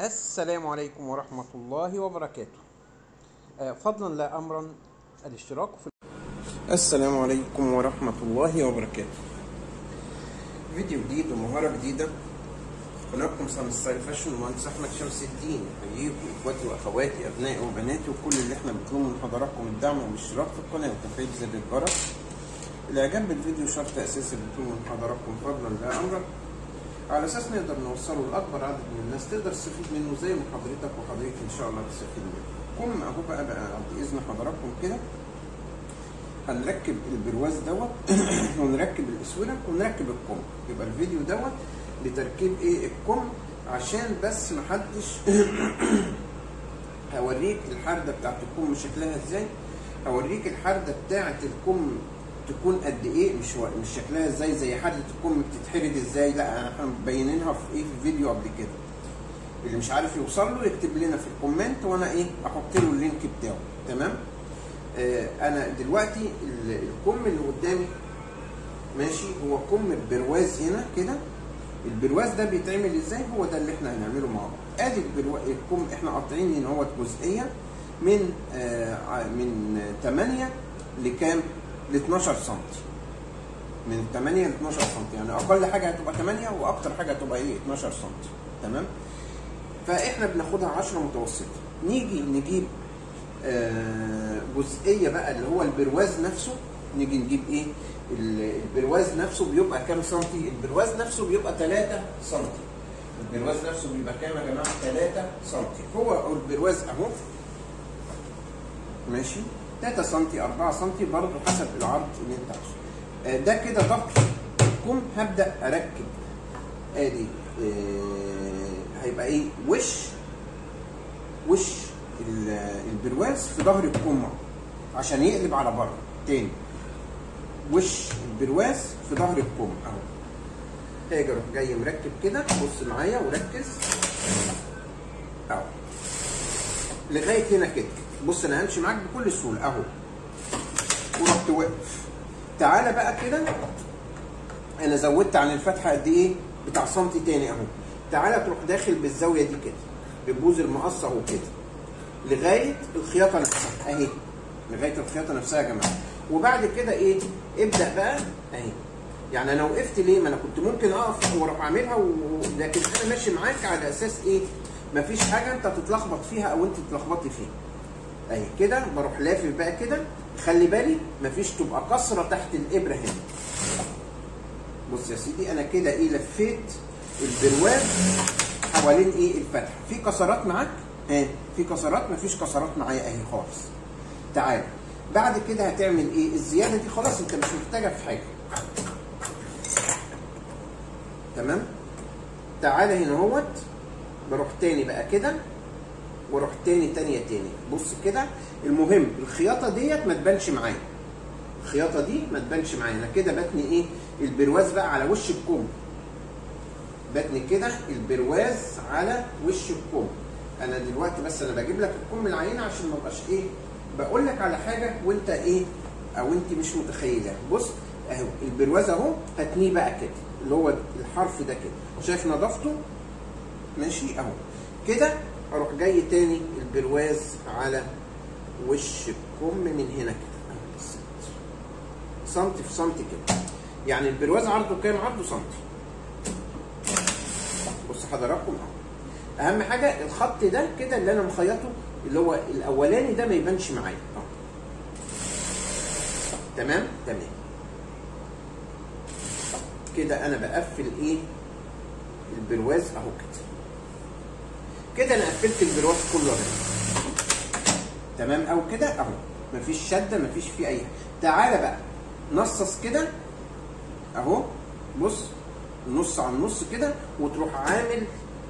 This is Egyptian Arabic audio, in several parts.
السلام عليكم ورحمة الله وبركاته آه، فضلا لا أمرا الاشتراك في السلام عليكم ورحمة الله وبركاته فيديو جديد ومهارة جديدة قناتكم سام ستايل فاشن المهندس أحمد شمس الدين أحييكم إخواتي وأخواتي أبنائي وبناتي وكل اللي إحنا بنطلبه من حضراتكم الدعم والاشتراك في القناة وتفعيل زر الجرس الإعجاب بالفيديو شرط أساسي بنطلبه من حضراتكم فضلا لا أمرا على اساس نقدر نوصله لاكبر عدد من الناس تقدر تستفيد منه زي ما حضرتك وحضرتك ان شاء الله تستفيد منه. كم اهو بقى بقى بعد اذن حضراتكم كده هنركب البرواز دوت ونركب الاسوره ونركب الكم يبقى الفيديو دوت لتركيب ايه الكم عشان بس محدش هوريك الحرده بتاعت الكم شكلها ازاي هوريك الحرده بتاعت الكم تكون قد ايه مش و... مش شكلها ازاي زي حرده الكم بتتحرد ازاي لا احنا مبينينها في ايه في فيديو قبل كده اللي مش عارف يوصل له يكتب لنا في الكومنت وانا ايه احط له اللينك بتاعه تمام آه انا دلوقتي ال- الكم اللي قدامي ماشي هو كم البرواز هنا كده البرواز ده بيتعمل ازاي هو ده اللي احنا هنعمله مع بعض ادي البروا... الكم احنا قاطعين ان هو جزئيه من آه ع- من 8 لكام ل 12 سم من 8 ل 12 سم يعني اقل حاجه هتبقى 8 واكتر حاجه هتبقى ايه 12 سم تمام فاحنا بناخدها 10 متوسطه نيجي نجيب آه، جزئيه بقى اللي هو البرواز نفسه نيجي نجيب ايه ال- البرواز نفسه بيبقى كام سنتي البرواز نفسه بيبقى 3 سنتي البرواز نفسه بيبقى كام يا جماعه 3 سنتي هو البرواز اهو ماشي 3 سم 4 سم برضه حسب العرض اللي انت عايزه آه، ده كده ضغط كم هبدا اركب ادي آه، هيبقى ايه وش وش ال- البرواز في ظهر الكم عشان يقلب على بره تاني وش البرواز في ظهر الكم اهو هاجي اروح جاي مركب كده بص معايا وركز اهو لغايه هنا كده بص انا همشي معاك بكل سهوله اهو ورحت واقف تعالى بقى كده انا زودت عن الفتحه قد ايه بتاع سنتي تاني اهو تعالى تروح داخل بالزاويه دي كده ببوز المقص اهو كده لغايه الخياطه نفسها اهي لغايه الخياطه نفسها يا جماعه وبعد كده ايه ابدا بقى اهي يعني انا وقفت ليه ما انا كنت ممكن اقف واروح اعملها و... لكن انا ماشي معاك على اساس ايه مفيش حاجه انت تتلخبط فيها او انت تتلخبطي فيها اهي كده بروح لافف بقى كده خلي بالي مفيش تبقى كسره تحت الابره هنا بص يا سيدي انا كده ايه لفيت البرواز حوالين ايه الفتحه في كسرات معاك ها في كسرات مفيش كسرات معايا اهي خالص تعال بعد كده هتعمل ايه الزياده دي خلاص انت مش محتاجها في حاجه تمام تعالى هنا اهوت بروح تاني بقى كده واروح تاني تانية تاني بص كده المهم الخياطه ديت ما تبانش معايا الخياطه دي ما تبانش معايا انا كده بتني ايه البرواز بقى على وش الكم بتني كده البرواز على وش الكم انا دلوقتي بس انا بجيب لك الكم العينه عشان ما ابقاش ايه بقول لك على حاجه وانت ايه او انت مش متخيلها بص اهو البرواز اهو هتنيه بقى كده اللي هو الحرف ده كده شايف نظافته ماشي اهو كده اروح جاي تاني البرواز على وش الكم من هنا كده أهو بالظبط. سنتي في سنتي كده يعني البرواز عرضه كام عرضه سنتي بص حضراتكم اهو اهم حاجه الخط ده كده اللي انا مخيطه اللي هو الاولاني ده ما يبانش معايا اهو تمام تمام كده انا بقفل ايه البرواز اهو كده كده انا قفلت البرواز كله اهو تمام او كده اهو مفيش شده مفيش فيه اي حاجه تعالى بقى نصص كده اهو بص نص على النص كده وتروح عامل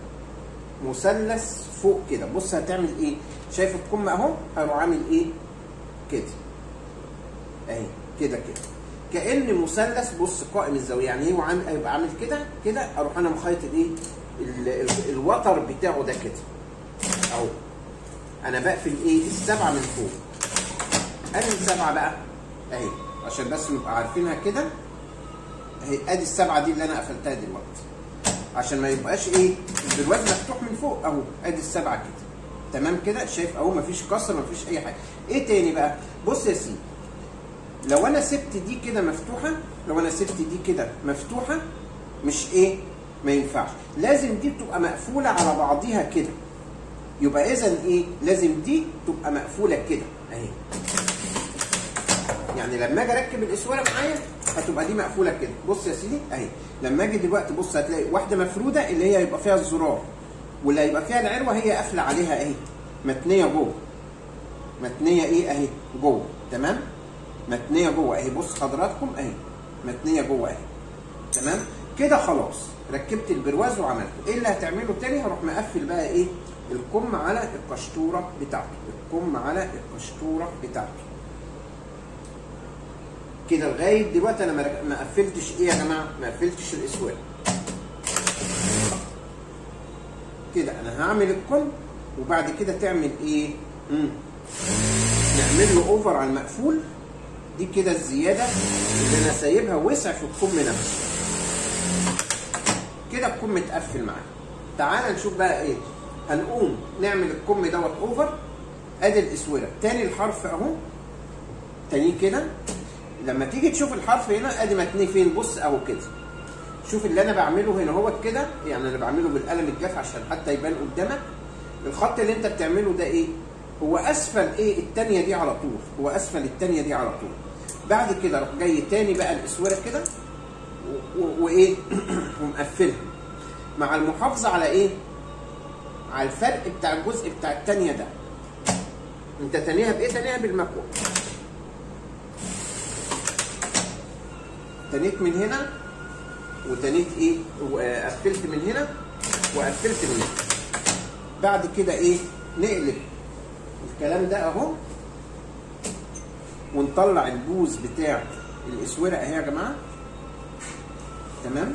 مثلث فوق كده بص هتعمل ايه شايف الكم اهو هروح عامل ايه كده اهي كده كده كان مثلث بص قائم الزاويه يعني ايه وعامل هيبقى عامل كده كده اروح انا مخيط الايه ال- ال- الوتر بتاعه ده كده اهو انا بقفل ايه السبعه من فوق ادي السبعه بقى اهي عشان بس نبقى عارفينها كده اهي ادي السبعه دي اللي انا قفلتها دلوقتي عشان ما يبقاش ايه البرواز مفتوح من فوق اهو ادي السبعه كده تمام كده شايف اهو مفيش كسر مفيش اي حاجه ايه تاني بقى بص يا سيدي لو انا سبت دي كده مفتوحه لو انا سبت دي كده مفتوحه مش ايه ما ينفعش لازم دي تبقى مقفوله على بعضيها كده يبقى اذا ايه لازم دي تبقى مقفوله كده اهي يعني لما اجي اركب الاسوره معايا هتبقى دي مقفوله كده بص يا سيدي اهي لما اجي دلوقتي بص هتلاقي واحده مفروده اللي هي يبقى فيها الزرار واللي هيبقى فيها العروه هي قافله عليها اهي متنيه جوه متنيه ايه اهي جوه تمام متنيه جوه اهي بص حضراتكم اهي متنيه جوه اهي تمام كده خلاص ركبت البرواز وعملته ايه اللي هتعمله تاني هروح مقفل بقى ايه الكم على القشطوره بتاعته الكم على القشطوره بتاعته كده لغايه دلوقتي انا ما- ما قفلتش ايه يا جماعه ما قفلتش الاسوار كده انا هعمل الكم وبعد كده تعمل ايه مم. نعمل له اوفر على المقفول دي كده الزياده اللي انا سايبها وسع في الكم نفسه كده الكم اتقفل معايا تعال نشوف بقى ايه هنقوم نعمل الكم دوت اوفر ادي الاسوره تاني الحرف اهو تاني كده لما تيجي تشوف الحرف هنا ادي متنيه فين بص اهو كده شوف اللي انا بعمله هنا هو كده يعني انا بعمله بالقلم الجاف عشان حتى يبان قدامك الخط اللي انت بتعمله ده ايه هو اسفل ايه التانية دي على طول هو اسفل التانية دي على طول بعد كده اروح جاي تاني بقى الاسوره كده و- و- وايه ومقفلها مع المحافظه على ايه على الفرق بتاع الجزء بتاع التانية ده انت تانيها بايه تانيها بالمكوى تنيت من هنا وتنيت ايه وقفلت من هنا وقفلت من هنا بعد كده ايه نقلب الكلام ده اهو ونطلع البوز بتاع الاسوره اهي يا جماعه تمام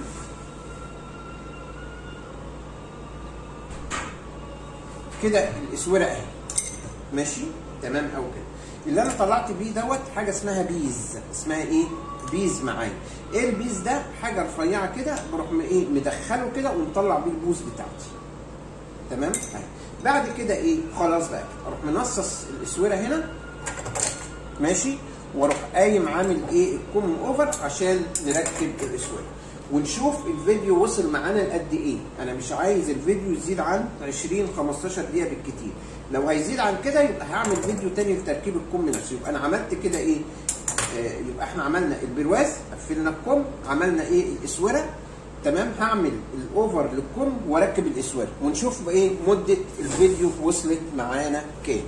كده الاسوره اهي ماشي تمام او كده اللي انا طلعت بيه دوت حاجه اسمها بيز اسمها ايه بيز معايا ايه البيز ده حاجه رفيعه كده بروح م- ايه مدخله كده ومطلع بيه البوز بتاعتي تمام اهي بعد كده ايه خلاص بقى اروح منصص الاسوره هنا ماشي واروح قايم عامل ايه الكوم اوفر عشان نركب الاسوره ونشوف الفيديو وصل معانا لقد ايه انا مش عايز الفيديو يزيد عن 20 15 دقيقه بالكتير لو هيزيد عن كده يبقى هعمل فيديو تاني لتركيب الكم نفسه يبقى انا عملت كده ايه آه يبقى احنا عملنا البرواز قفلنا الكم عملنا ايه الاسوره تمام هعمل الاوفر للكم واركب الاسوره ونشوف ايه مده الفيديو وصلت معانا كام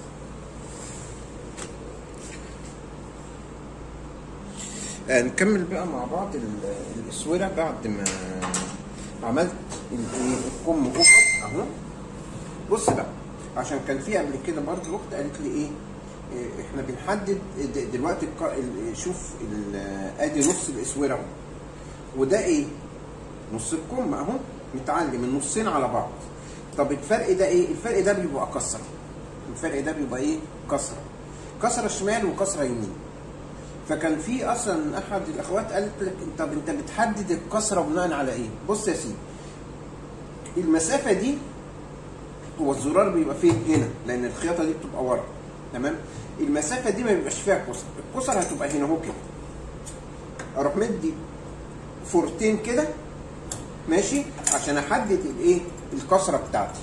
آه، نكمل بقى مع بعض ال- الاسوره بعد ما عملت ال- إيه، الكم اوفر اهو بص بقى عشان كان في قبل كده برضه اخت قالت لي ايه إيه، احنا بنحدد د- دلوقتي الق- ال- شوف ال- ادي نص الاسوره اهو وده ايه نص الكم اهو متعلم النصين على بعض طب الفرق ده ايه الفرق ده بيبقى كسره الفرق ده بيبقى ايه كسره كسره شمال وكسره يمين فكان في اصلا احد الاخوات قالت لك طب انت بتحدد الكسره بناء على ايه بص يا سيدي المسافه دي هو الزرار بيبقى فين هنا لان الخياطه دي بتبقى ورا تمام المسافه دي ما بيبقاش فيها كسر الكسر هتبقى هنا اهو كده اروح مدي فورتين كده ماشي عشان احدد الايه الكسره بتاعتي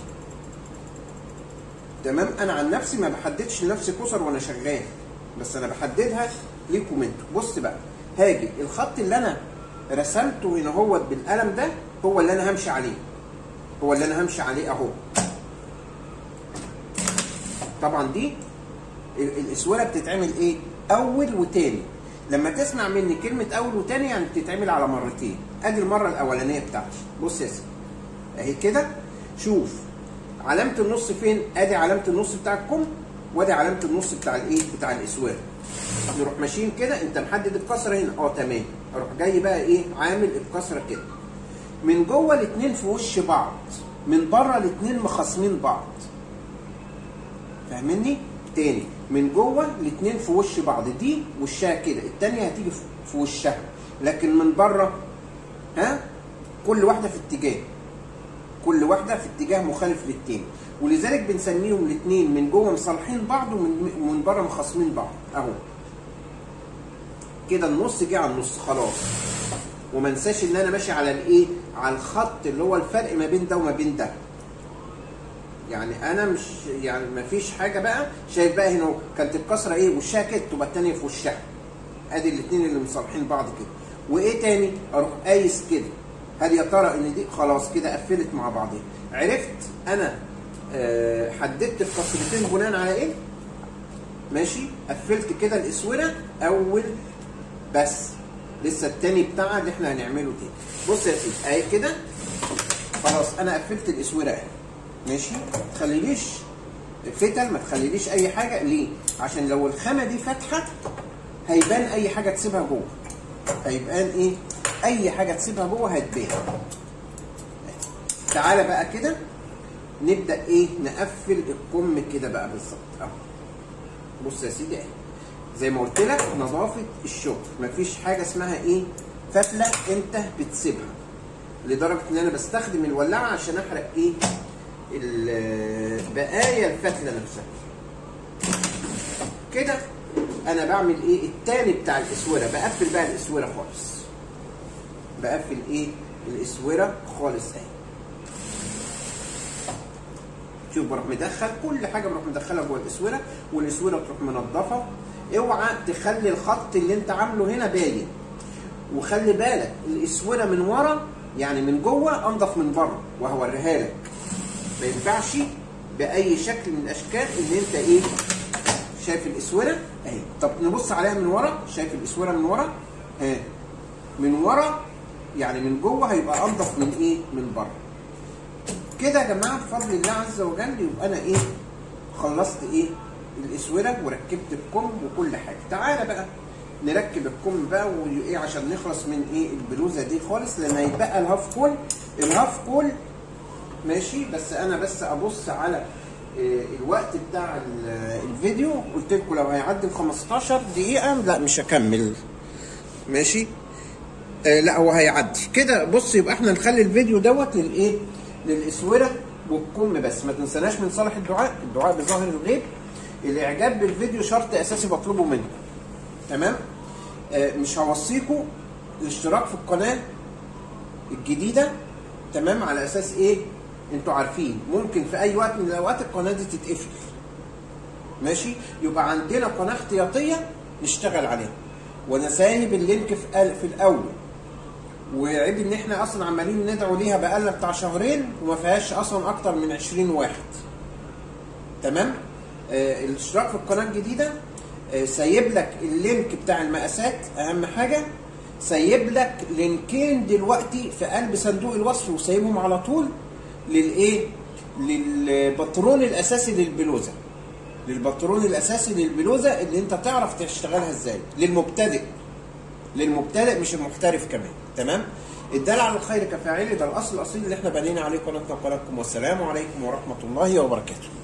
تمام انا عن نفسي ما بحددش لنفسي كسر وانا شغال بس انا بحددها ليكم انتوا بص بقى هاجي الخط اللي انا رسمته هنا هو بالقلم ده هو اللي انا همشي عليه هو اللي انا همشي عليه اهو طبعا دي ال- الاسوره بتتعمل ايه اول وتاني لما تسمع مني كلمه اول وتاني يعني بتتعمل على مرتين ادي المره الاولانيه بتاعتي بص يا سيدي اهي كده شوف علامه النص فين ادي علامه النص بتاع الكم وادي علامه النص بتاع الايه بتاع الاسوار نروح ماشيين كده انت محدد الكسره هنا اه تمام اروح جاي بقى ايه عامل الكسره كده من جوه الاثنين في وش بعض من بره الاثنين مخاصمين بعض فاهمني تاني من جوه الاثنين في وش بعض دي وشها كده التانية هتيجي في- في وشها لكن من بره ها كل واحده في اتجاه كل واحده في اتجاه مخالف للتاني ولذلك بنسميهم الاثنين من جوه مصالحين بعض ومن من بره مخاصمين بعض اهو كده النص جه على النص خلاص وما انساش ان انا ماشي على الايه على الخط اللي هو الفرق ما بين ده وما بين ده يعني انا مش يعني ما فيش حاجه بقى شايف بقى هنا كانت الكسره ايه وشها كده تبقى الثانيه في وشها ادي الاثنين اللي مصالحين بعض كده وايه تاني اروح قايس كده هل يا ترى ان دي خلاص كده قفلت مع بعضها عرفت انا آه حددت الكسرتين بناء على ايه ماشي قفلت كده الاسوره اول بس لسه التاني بتاعها اللي احنا هنعمله تاني بص يا سيدي اهي كده خلاص انا قفلت الاسوره اهي ماشي ما تخليليش فتل ما تخليليش اي حاجه ليه عشان لو الخامه دي فاتحه هيبان اي حاجه تسيبها جوه هيبان ايه اي حاجه تسيبها جوه هتبان تعالى بقى كده نبدا ايه نقفل الكم كده بقى بالظبط اهو بص يا سيدي اهي زي ما قلت لك نظافه الشغل مفيش حاجه اسمها ايه فتله انت بتسيبها لدرجه ان انا بستخدم الولاعه عشان احرق ايه بقايا الفتله نفسها كده انا بعمل ايه التاني بتاع الاسوره بقفل بقى الاسوره خالص بقفل ايه الاسوره خالص اهي شوف بروح مدخل كل حاجه بروح مدخلها جوه الاسوره والاسوره تروح منضفه اوعى تخلي الخط اللي انت عامله هنا باين وخلي بالك الاسوره من ورا يعني من جوه انضف من بره وهوريها لك ما ينفعش باي شكل من الاشكال ان انت ايه شايف الاسوره اهي طب نبص عليها من ورا شايف الاسوره من ورا ها من ورا يعني من جوه هيبقى انضف من ايه من بره كده يا جماعه بفضل الله عز وجل يبقى انا ايه خلصت ايه الاسوره وركبت الكم وكل حاجه تعالى بقى نركب الكم بقى وايه عشان نخلص من ايه البلوزه دي خالص لان هيبقى الهاف كول الهاف كول ماشي بس انا بس ابص على الوقت بتاع الفيديو قلت لكم لو هيعدي ال 15 دقيقه لا مش هكمل ماشي آه لا هو هيعدي كده بص يبقى احنا نخلي الفيديو دوت للايه للاسوره والكم بس ما تنسناش من صالح الدعاء الدعاء بظاهر الغيب الاعجاب بالفيديو شرط اساسي بطلبه منكم تمام آه مش هوصيكم الاشتراك في القناه الجديده تمام على اساس ايه انتوا عارفين ممكن في اي وقت من الاوقات القناه دي تتقفل ماشي يبقى عندنا قناه احتياطيه نشتغل عليها وانا سايب اللينك في في الاول وعيب ان احنا اصلا عمالين ندعو ليها بقالنا بتاع شهرين وما فيهاش اصلا اكتر من 20 واحد تمام آه الاشتراك في القناه الجديده آه سايب لك اللينك بتاع المقاسات اهم حاجه سايب لك لينكين دلوقتي في قلب صندوق الوصف وسايبهم على طول للايه للباترون الاساسي للبلوزه للباترون الاساسي للبلوزه اللي انت تعرف تشتغلها ازاي للمبتدئ للمبتدئ مش المحترف كمان تمام الدال على الخير كفاعله ده الاصل الاصيل اللي احنا بنينا عليه قناتنا وقناتكم والسلام عليكم ورحمه الله وبركاته